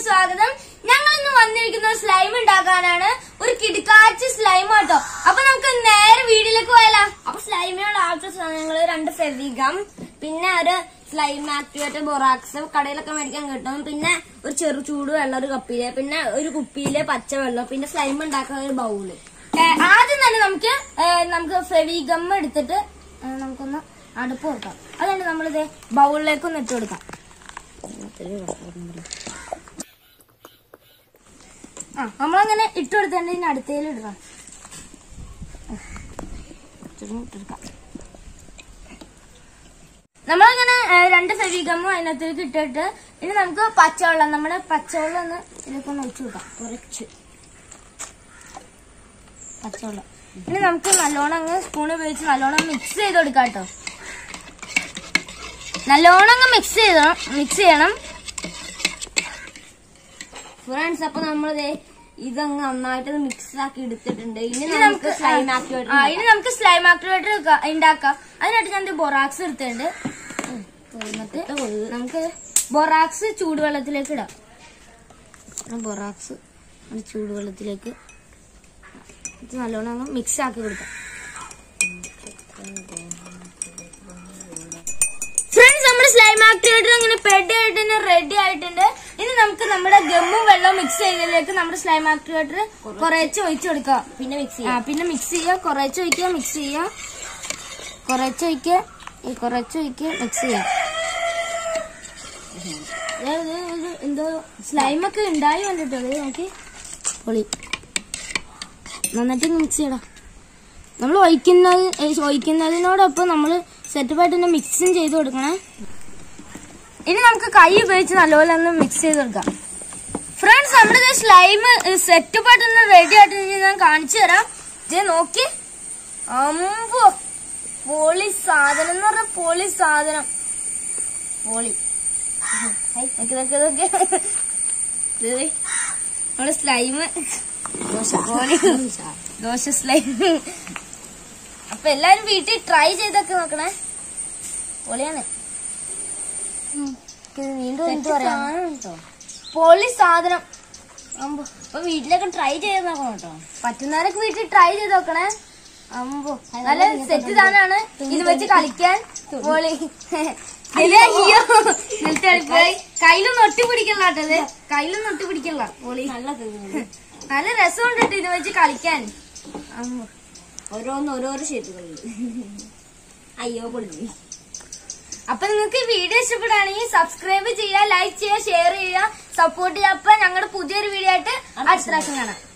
സ്വാഗതം ഞങ്ങൾ ഇന്ന് വന്നിരിക്കുന്ന ഒരു സ്ലൈം ഉണ്ടാക്കാനാണ് ഒരു കിടക്കാച്ച സ്ലൈം കേട്ടോ അപ്പൊ നമുക്ക് നേരെ വീട്ടിലേക്ക് പോയാലോ അപ്പൊ സ്ലൈമിനുള്ള ആവശ്യ സാധനങ്ങൾ രണ്ട് ഫെവിഗം പിന്നെ ഒരു സ്ലൈം ആക്ടിവേറ്റർ ബൊറാക്സ് കടയിലൊക്കെ മേടിക്കാൻ കിട്ടും പിന്നെ ഒരു ചെറു ചൂട് വെള്ളം ഒരു കപ്പിയില് പിന്നെ ഒരു കുപ്പിയില് പച്ചവെള്ളം പിന്നെ സ്ലൈം ഉണ്ടാക്കാൻ ഒരു ബൗള് ആദ്യം തന്നെ നമുക്ക് ഏ, നമുക്ക് ഫെവിഗം എടുത്തിട്ട് ഏ, നമുക്കൊന്ന് അടുപ്പ് കൊടുക്കാം അതുകൊണ്ട് നമ്മളിത് ബൗളിലേക്ക് ഒന്ന് ഇട്ട് കൊടുക്കാം ആ നമ്മളങ്ങനെ ഇട്ട് കൊടുത്തേണ്ട ഇതിന് അടുത്തേൽ ഇടണം ഇട്ടെടുക്കാം നമ്മളങ്ങനെ ഏ, രണ്ട് ഫെവിഗമ്മും അതിനകത്തേക്ക് ഇട്ടിട്ട് ഇനി നമുക്ക് പച്ചവെള്ളം നമ്മുടെ പച്ചവെള്ളം ഒന്ന് ഇതിലേക്കൊന്ന് ഒഴിച്ചു കൊടുക്കാം കുറച്ച് പച്ചവെള്ളം ഇനി നമുക്ക് നല്ലോണം അങ്ങ് സ്പൂൺ ഉപയോഗിച്ച് നല്ലോണം മിക്സ് ചെയ്ത് കൊടുക്കാം കേട്ടോ നല്ലോണം അങ്ങ് മിക്സ് ചെയ്യണം മിക്സ് ചെയ്യണം ഫ്രണ്ട്സ് അപ്പൊ നമ്മളിത് ഇതങ്ങ് നന്നായിട്ട് മിക്സ് ആക്കി എടുത്തിട്ടുണ്ട് ഇനി നമുക്ക് സ്ലൈം ആക്ടിവേറ്റർ ഇനി നമുക്ക് സ്ലൈം ആക്ടിവേറ്റർ ഉണ്ടാക്കാം അതിനായിട്ട് ഞാൻ ബൊറാക്സ് എടുത്തിട്ടുണ്ട് എന്നിട്ട് നമുക്ക് ബൊറാക്സ് ചൂടുവെള്ളത്തിലേക്ക് ഇടാം ബൊറാക്സ് ചൂടുവെള്ളത്തിലേക്ക് ഇത് നല്ലോണം അങ്ങ് മിക്സ് ആക്കി കൊടുക്കാം ഫ്രണ്ട്സ് നമ്മുടെ സ്ലൈം ആക്ടിവേറ്റർ ഇങ്ങനെ പെഡ് ആയിട്ട് റെഡി ആയിട്ടുണ്ട് ഇനി നമുക്ക് നമ്മുടെ ഗമ്മും വെള്ളവും മിക്സ് ചെയ്തതിലേക്ക് നമ്മുടെ സ്ലൈം ആക്ടിവേറ്റർ കുറച്ച് ഒഴിച്ചു കൊടുക്കുക പിന്നെ മിക്സ് ആ പിന്നെ മിക്സ് ചെയ്യുക കുറച്ച് ഒഴിക്കുക മിക്സ് ചെയ്യുക കുറച്ച് ഒഴിക്കുക ഈ കുറച്ച് ഒഴിക്കുക മിക്സ് ചെയ്യുക ദേ, ദേ, ഇത് എന്തോ സ്ലൈമൊക്കെ ഉണ്ടായി വന്നിട്ടോ അത് നോക്കി പൊളി നന്നായിട്ട് മിക്സ് ചെയ്യടാ നമ്മൾ ഒഴിക്കുന്നത് ഏ, ഒഴിക്കുന്നതിനോടൊപ്പം നമ്മൾ സെറ്റപ്പായിട്ട് തന്നെ മിക്സും ചെയ്ത് കൊടുക്കണേ ഇനി നമുക്ക് കൈ ഉപയോഗിച്ച് നല്ലപോലെ ഒന്ന് മിക്സ് ചെയ്ത് കൊടുക്കാം ഫ്രണ്ട്സ് നമ്മുടെ സ്ലൈം സെറ്റപ്പായിട്ട് ഒന്ന് റെഡി ആയിട്ട് ഇനി ഞാൻ കാണിച്ചു തരാം ഇത് നോക്കി അമ്പോ പൊളി സാധനം എന്ന് പറഞ്ഞ പൊളി സാധനം പൊളി നോക്കി നോക്കി നോക്കി ഇത് ദേ, നമ്മുടെ സ്ലൈം പൊളി ദോശ സ്ലൈം അപ്പൊ എല്ലാരും വീട്ടിൽ ട്രൈ ചെയ്തൊക്കെ നോക്കണേ പൊളിയാണ് ഉം. ഇത് വീണ്ടും എന്ത് പറയാ പൊളി സാധനം അമ്പോ അപ്പൊ വീട്ടിലൊക്കെ ട്രൈ ചെയ്ത് നോക്കണം കേട്ടോ പറ്റുന്നവരൊക്കെ വീട്ടിൽ ട്രൈ ചെയ്ത് നോക്കണേ അമ്പോ നല്ല സെറ്റ് സാധനമാണ് ഇത് വെച്ച് കളിക്കാൻ പൊളി ഇത് അയ്യോ നിലത്ത് കളിപ്പോയി കയ്യിലൊന്നും ഒട്ടി പിടിക്കല്ല കേട്ടത് കയ്യിലൊന്നും ഒട്ടി പിടിക്കല്ല പൊളി നല്ല രസമുണ്ട് കേട്ടോ ഇത് വെച്ച് കളിക്കാൻ അമ്പോ ഓരോന്ന് ഓരോരോ ഷേപ്പുകളിൽ അയ്യോ പൊളിഞ്ഞു അപ്പൊ നിങ്ങൾക്ക് ഈ വീഡിയോ ഇഷ്ടപ്പെടുകയാണെങ്കിൽ സബ്സ്ക്രൈബ് ചെയ്യുക ലൈക്ക് ചെയ്യുക ഷെയർ ചെയ്യുക സപ്പോർട്ട് ചെയ്യുക അപ്പൊ ഞങ്ങളുടെ പുതിയൊരു വീഡിയോ ആയിട്ട് അടുത്ത പ്രാവശ്യം കാണാം